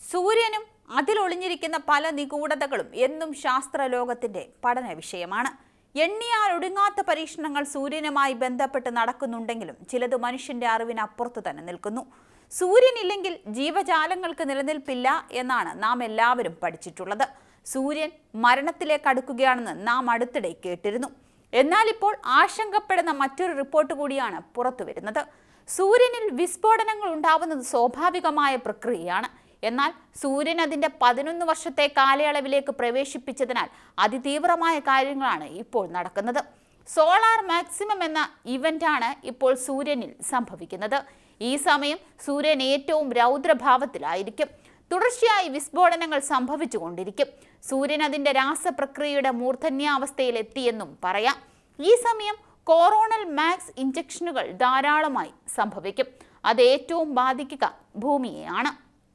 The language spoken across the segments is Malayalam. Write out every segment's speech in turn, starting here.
സൂര്യനും അതിലൊളിഞ്ഞിരിക്കുന്ന പല നിഗൂഢതകളും എന്നും ശാസ്ത്രലോകത്തിന്റെ പഠന വിഷയമാണ് എണ്ണിയാൽ ഒടുങ്ങാത്ത പരീക്ഷണങ്ങൾ സൂര്യനുമായി ബന്ധപ്പെട്ട് നടക്കുന്നുണ്ടെങ്കിലും ചിലത് മനുഷ്യന്റെ അറിവിന് അപ്പുറത്ത് തന്നെ നിൽക്കുന്നു സൂര്യനില്ലെങ്കിൽ ജീവജാലങ്ങൾക്ക് നിലനിൽപ്പില്ല എന്നാണ് നാം എല്ലാവരും പഠിച്ചിട്ടുള്ളത് സൂര്യൻ മരണത്തിലേക്ക് അടുക്കുകയാണെന്ന് നാം അടുത്തിടെ കേട്ടിരുന്നു എന്നാൽ ഇപ്പോൾ ആശങ്കപ്പെടുന്ന മറ്റൊരു റിപ്പോർട്ട് കൂടിയാണ് പുറത്തു വരുന്നത് സൂര്യനിൽ വിസ്ഫോടനങ്ങൾ ഉണ്ടാവുന്നത് സ്വാഭാവികമായ പ്രക്രിയയാണ് എന്നാൽ സൂര്യൻ അതിന്റെ പതിനൊന്ന് വർഷത്തെ കാലയളവിലേക്ക് പ്രവേശിപ്പിച്ചതിനാൽ അതിതീവ്രമായ കാര്യങ്ങളാണ് ഇപ്പോൾ നടക്കുന്നത് സോളാർ മാക്സിമം എന്ന ഇവന്റാണ് ഇപ്പോൾ സൂര്യനിൽ സംഭവിക്കുന്നത് ഈ സമയം സൂര്യൻ ഏറ്റവും രൗദ്രഭാവത്തിലായിരിക്കും തുടർച്ചയായി വിസ്ഫോടനങ്ങൾ സംഭവിച്ചുകൊണ്ടിരിക്കും സൂര്യൻ അതിന്റെ രാസപ്രക്രിയയുടെ മൂർധന്യാവസ്ഥയിലെത്തിയെന്നും പറയാം ഈ സമയം കോറോണൽ മാക്സ് ഇഞ്ചക്ഷനുകൾ ധാരാളമായി സംഭവിക്കും അത് ഏറ്റവും ബാധിക്കുക ഭൂമിയെയാണ്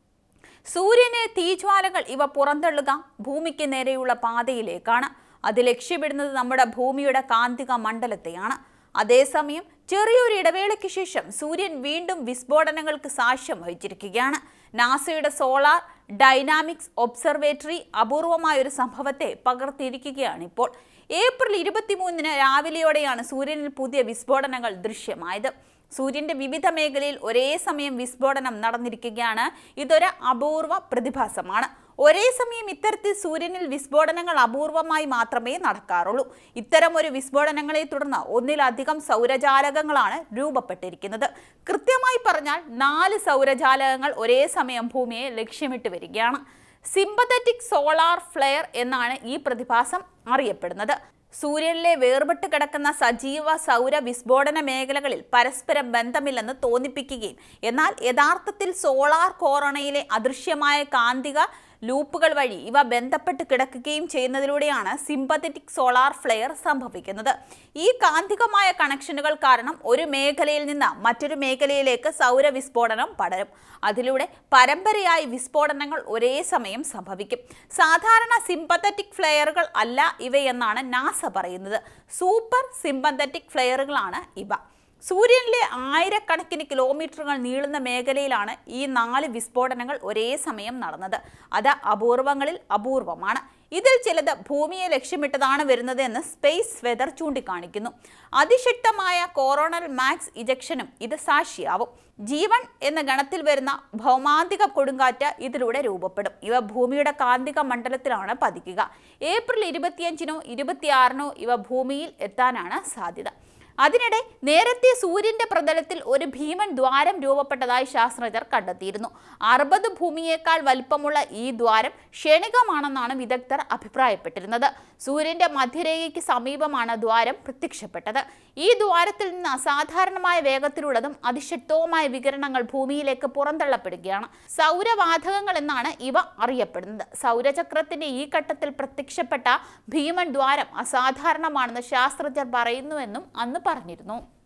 സൂര്യനെ തീജ്വാലകൾ ഇവ പുറന്തള്ളുക ഭൂമിക്ക് നേരെയുള്ള പാതയിലേക്കാണ് അത് ലക്ഷ്യമിടുന്നത് നമ്മുടെ ഭൂമിയുടെ കാന്തിക മണ്ഡലത്തെയാണ് അതേസമയം ചെറിയൊരു ഇടവേളയ്ക്ക് ശേഷം സൂര്യൻ വീണ്ടും വിസ്ഫോടനങ്ങൾക്ക് സാക്ഷ്യം വഹിച്ചിരിക്കുകയാണ് നാസയുടെ സോളാർ ഡൈനാമിക്സ് ഒബ്സർവേറ്ററി അപൂർവമായ ഒരു സംഭവത്തെ പകർത്തിയിരിക്കുകയാണ് ഇപ്പോൾ ഏപ്രിൽ ഇരുപത്തിമൂന്നിന് രാവിലെയോടെയാണ് സൂര്യനിൽ പുതിയ വിസ്ഫോടനങ്ങൾ ദൃശ്യമായത് സൂര്യന്റെ വിവിധ മേഖലയിൽ ഒരേ സമയം വിസ്ഫോടനം നടന്നിരിക്കുകയാണ് ഇതൊരു അപൂർവ പ്രതിഭാസമാണ് ഒരേ സമയം ഇത്തരത്തിൽ സൂര്യനിൽ വിസ്ഫോടനങ്ങൾ അപൂർവമായി മാത്രമേ നടക്കാറുള്ളൂ ഇത്തരം ഒരു വിസ്ഫോടനങ്ങളെ തുടർന്ന് ഒന്നിലധികം സൗരജാലകങ്ങളാണ് രൂപപ്പെട്ടിരിക്കുന്നത് കൃത്യമായി പറഞ്ഞാൽ നാല് സൗരജാലകങ്ങൾ ഒരേ സമയം ഭൂമിയെ ലക്ഷ്യമിട്ട് വരികയാണ് സിമ്പത്തറ്റിക് സോളാർ ഫ്ലെയർ എന്നാണ് ഈ പ്രതിഭാസം അറിയപ്പെടുന്നത് സൂര്യനിലെ വേർപെട്ട് കിടക്കുന്ന സജീവ സൗര വിസ്ഫോടന മേഖലകളിൽ പരസ്പരം ബന്ധമില്ലെന്ന് തോന്നിപ്പിക്കുകയും എന്നാൽ യഥാർത്ഥത്തിൽ സോളാർ കോറണയിലെ അദൃശ്യമായ കാന്തിക ലൂപ്പുകൾ വഴി ഇവ ബന്ധപ്പെട്ട് കിടക്കുകയും ചെയ്യുന്നതിലൂടെയാണ് സിമ്പത്തറ്റിക് സോളാർ ഫ്ലെയർ സംഭവിക്കുന്നത് ഈ കാന്തികമായ കണക്ഷനുകൾ കാരണം ഒരു മേഖലയിൽ നിന്ന് മറ്റൊരു മേഖലയിലേക്ക് സൗര വിസ്ഫോടനം പടരും അതിലൂടെ പരമ്പരയായി വിസ്ഫോടനങ്ങൾ ഒരേ സമയം സംഭവിക്കും സാധാരണ സിമ്പത്തറ്റിക് ഫ്ലെയറുകൾ അല്ല ഇവയെന്നാണ് നാസ പറയുന്നത് സൂപ്പർ സിമ്പത്തറ്റിക് ഫ്ലെയറുകളാണ് ഇവ സൂര്യനിലെ ആയിരക്കണക്കിന് കിലോമീറ്ററുകൾ നീളുന്ന മേഖലയിലാണ് ഈ നാല് വിസ്ഫോടനങ്ങൾ ഒരേ സമയം നടന്നത് അത് അപൂർവങ്ങളിൽ അപൂർവമാണ് ഇതിൽ ചിലത് ഭൂമിയെ ലക്ഷ്യമിട്ടതാണ് വരുന്നത് എന്ന് സ്പേസ് വെതർ ചൂണ്ടിക്കാണിക്കുന്നു അതിശക്തമായ കോറോണൽ മാക്സ് ഇജക്ഷനും ഇത് സാക്ഷിയാവും ജീവൻ എന്ന ഗണത്തിൽ വരുന്ന ഭൗമാന്തിക കൊടുങ്കാറ്റ് ഇതിലൂടെ രൂപപ്പെടും ഇവ ഭൂമിയുടെ കാന്തിക മണ്ഡലത്തിലാണ് പതിക്കുക ഏപ്രിൽ ഇരുപത്തിയഞ്ചിനോ ഇരുപത്തിയാറിനോ ഇവ ഭൂമിയിൽ എത്താനാണ് സാധ്യത അതിനിടെ നേരത്തെ സൂര്യന്റെ പ്രതലത്തിൽ ഒരു ഭീമൻ ദ്വാരം രൂപപ്പെട്ടതായി ശാസ്ത്രജ്ഞർ കണ്ടെത്തിയിരുന്നു അറുപത് ഭൂമിയേക്കാൾ വലിപ്പമുള്ള ഈ ദ്വാരം ക്ഷണികമാണെന്നാണ് വിദഗ്ധർ അഭിപ്രായപ്പെട്ടിരുന്നത് സൂര്യന്റെ മധ്യരേഖയ്ക്ക് സമീപമാണ് ദ്വാരം പ്രത്യക്ഷപ്പെട്ടത് ഈ ദ്വാരത്തിൽ നിന്ന് അസാധാരണമായ വേഗത്തിലുള്ളതും അതിശക്തവുമായ വികിരണങ്ങൾ ഭൂമിയിലേക്ക് പുറന്തള്ളപ്പെടുകയാണ് സൗരവാതകങ്ങൾ എന്നാണ് ഇവ അറിയപ്പെടുന്നത് സൗരചക്രത്തിന്റെ ഈ ഘട്ടത്തിൽ പ്രത്യക്ഷപ്പെട്ട ഭീമൻ ദ്വാരം അസാധാരണമാണെന്ന് ശാസ്ത്രജ്ഞർ പറയുന്നുവെന്നും അന്ന് പറഞ്ഞിരുന്നു